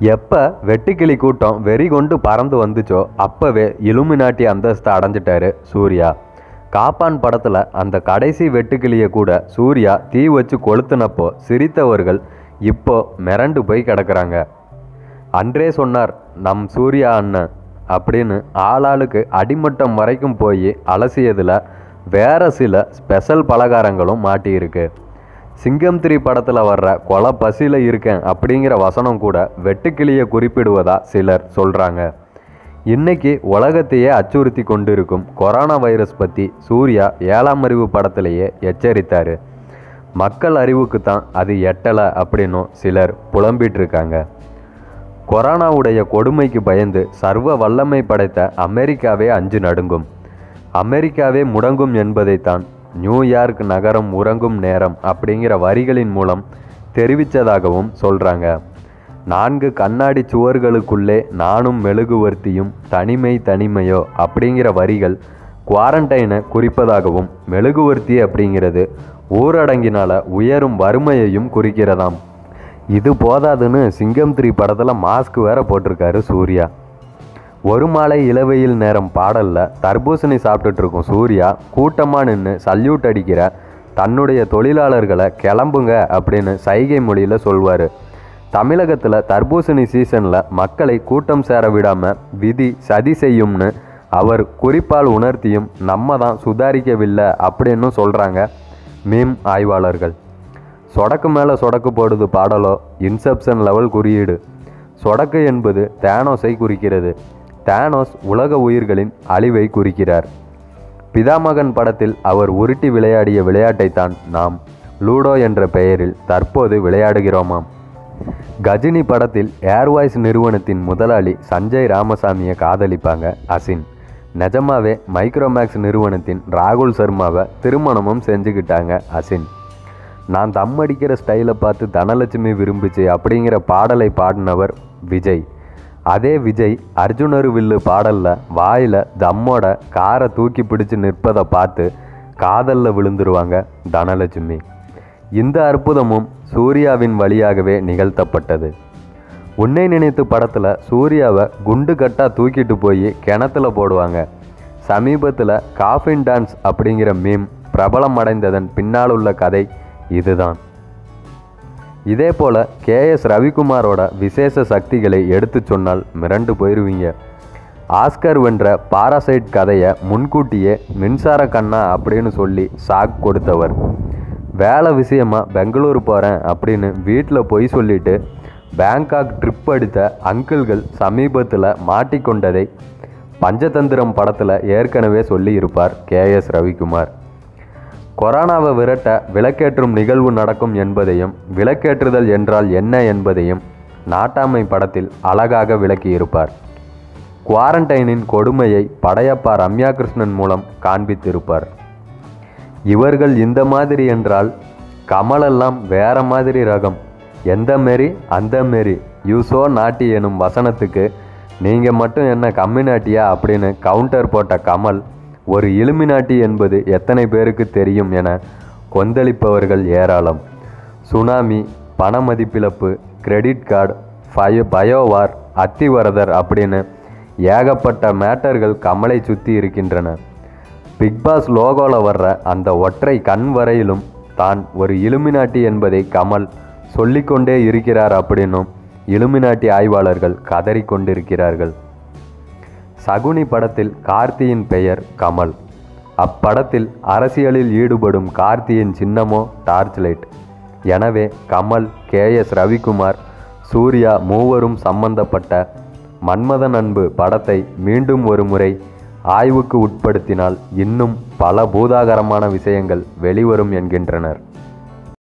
எப்போ வெட்டுக்கிளி கூட்டம் வெறி கொண்டு பறந்து வந்துச்சோ அப்போவே இலுமினாட்டி அந்தஸ்தை அடைஞ்சிட்டாரு சூர்யா காப்பான் படத்தில் அந்த கடைசி வெட்டுக்கிளியை கூட சூர்யா தீ வச்சு கொளுத்துனப்போ சிரித்தவர்கள் இப்போ மிரண்டு போய் கிடக்குறாங்க அன்றே சொன்னார் நம் சூர்யா அண்ணன் அப்படின்னு ஆளாளுக்கு அடிமட்டம் வரைக்கும் போய் அலசியதில் வேற சில ஸ்பெஷல் பலகாரங்களும் மாட்டியிருக்கு சிங்கம் த்ரீ படத்தில் வர்ற கொலை பசியில் இருக்கேன் அப்படிங்கிற வசனம் கூட வெட்டுக்கிளியை குறிப்பிடுவதா சிலர் சொல்கிறாங்க இன்னைக்கு உலகத்தையே அச்சுறுத்தி கொண்டிருக்கும் கொரோனா வைரஸ் பற்றி சூர்யா ஏழாம் அறிவு படத்திலேயே எச்சரித்தார் மக்கள் அறிவுக்கு தான் அது எட்டலை அப்படின்னும் சிலர் புலம்பிட்டு இருக்காங்க கொரோனாவுடைய கொடுமைக்கு பயந்து சர்வ வல்லமை படைத்த அமெரிக்காவே அஞ்சு நடுங்கும் அமெரிக்காவே முடங்கும் என்பதைத்தான் நியூயார்க் நகரம் உறங்கும் நேரம் அப்படிங்கிற வரிகளின் மூலம் தெரிவித்ததாகவும் சொல்கிறாங்க நான்கு கண்ணாடி சுவர்களுக்குள்ளே நானும் மெழுகுவர்த்தியும் தனிமை தனிமையோ அப்படிங்கிற வரிகள் குவாரண்டைனை குறிப்பதாகவும் மெழுகுவர்த்தி அப்படிங்கிறது ஊரடங்கினால உயரும் வறுமையையும் குறிக்கிறதாம் இது போதாதுன்னு சிங்கம் த்ரீ படத்தில் மாஸ்க் வேற போட்டிருக்காரு சூர்யா ஒரு மாலை இளவெயில் நேரம் பாடலில் தர்பூசணி சாப்பிட்டுட்டு இருக்கும் சூர்யா கூட்டமாக நின்று சல்யூட் அடிக்கிற தன்னுடைய தொழிலாளர்களை கிளம்புங்க அப்படின்னு சைகை மொழியில் சொல்வார் தமிழகத்தில் தர்பூசணி சீசனில் மக்களை கூட்டம் சேர விடாமல் விதி சதி செய்யும்னு அவர் குறிப்பால் உணர்த்தியும் நம்ம தான் சுதாரிக்கவில்லை அப்படின்னு சொல்கிறாங்க மீம் ஆய்வாளர்கள் சொடக்கு மேலே சொடக்கு போடுது பாடலோ இன்செப்ஷன் லெவல் குறியீடு சொடக்கு என்பது தேனோஸை குறிக்கிறது தேனோஸ் உலக உயிர்களின் அழிவை குறிக்கிறார் பிதாமகன் படத்தில் அவர் உருட்டி விளையாடிய விளையாட்டைத்தான் நாம் லூடோ என்ற பெயரில் தற்போது விளையாடுகிறோமாம் கஜினி படத்தில் ஏர்வாய்ஸ் நிறுவனத்தின் முதலாளி சஞ்சய் ராமசாமியை காதலிப்பாங்க அசின் நிஜமாவே மைக்ரோமேக்ஸ் நிறுவனத்தின் ராகுல் சர்மாவை திருமணமும் செஞ்சுக்கிட்டாங்க அசின் நான் தம் அடிக்கிற ஸ்டைலை பார்த்து தனலட்சுமி விரும்பிச்சு அப்படிங்கிற பாடலை பாடினவர் விஜய் அதே விஜய் அர்ஜுனர் வில்லு பாடலில் வாயில் தம்மோட காரை தூக்கி பிடிச்சு நிற்பதை பார்த்து காதலில் விழுந்துருவாங்க தனலட்சுமி இந்த அற்புதமும் சூர்யாவின் வழியாகவே நிகழ்த்தப்பட்டது உன்னை நினைத்து படத்தில் சூர்யாவை குண்டு கட்டா தூக்கிட்டு போய் கிணத்துல போடுவாங்க சமீபத்தில் காஃபின் டான்ஸ் அப்படிங்கிற மீம் பிரபலம் அடைந்ததன் பின்னால் உள்ள கதை இதுதான் இதே போல் கேஎஸ் ரவிக்குமாரோட விசேஷ சக்திகளை எடுத்து சொன்னால் மிரண்டு போயிடுவீங்க ஆஸ்கர் வென்ற பாராசைட் கதையை முன்கூட்டியே மின்சார கண்ணா அப்படின்னு சொல்லி சாக் கொடுத்தவர் வேலை விஷயமா பெங்களூர் போகிறேன் அப்படின்னு வீட்டில் பொய் சொல்லிட்டு பேங்காக் ட்ரிப் அடித்த அங்கிள்கள் சமீபத்தில் மாட்டிக்கொண்டதை பஞ்சதந்திரம் படத்தில் ஏற்கனவே சொல்லி இருப்பார் கேஎஸ் ரவிக்குமார் கொரோனாவை விரட்ட விளக்கேற்றும் நிகழ்வு நடக்கும் என்பதையும் விளக்கேற்றுதல் என்றால் என்ன என்பதையும் நாட்டாமை படத்தில் அழகாக விளக்கியிருப்பார் குவாரண்டைனின் கொடுமையை படையப்பா ரம்யா கிருஷ்ணன் மூலம் காண்பித்திருப்பார் இவர்கள் இந்த மாதிரி என்றால் கமலெல்லாம் வேற மாதிரி ரகம் எந்த மாரி அந்த மாரி யூசோ நாட்டி எனும் வசனத்துக்கு நீங்கள் மட்டும் என்ன கம்மிநாட்டியா அப்படின்னு கவுண்டர் போட்ட கமல் ஒரு இலுமினாட்டி என்பது எத்தனை பேருக்கு தெரியும் என கொந்தளிப்பவர்கள் ஏராளம் சுனாமி பண மதிப்பிழப்பு credit card bio biowar Athivaradar அப்படின்னு ஏகப்பட்ட மேட்டர்கள் கமலை சுற்றி இருக்கின்றன பிக்பாஸ் லோகோவில் வர்ற அந்த ஒற்றை கண் வரையிலும் தான் ஒரு இலுமினாட்டி என்பதை கமல் சொல்லிக்கொண்டே இருக்கிறார் அப்படின்னும் இலுமினாட்டி ஆய்வாளர்கள் கதறிக்கொண்டிருக்கிறார்கள் சகுனி படத்தில் கார்த்தியின் பெயர் கமல் அப்படத்தில் அரசியலில் ஈடுபடும் கார்த்தியின் சின்னமோ டார்ச் லைட் எனவே கமல் கே எஸ் ரவிக்குமார் சூர்யா மூவரும் சம்பந்தப்பட்ட மன்மதன் அன்பு படத்தை மீண்டும் ஒரு முறை ஆய்வுக்கு உட்படுத்தினால் இன்னும் பல பூதாகரமான விஷயங்கள் வெளிவரும் என்கின்றனர்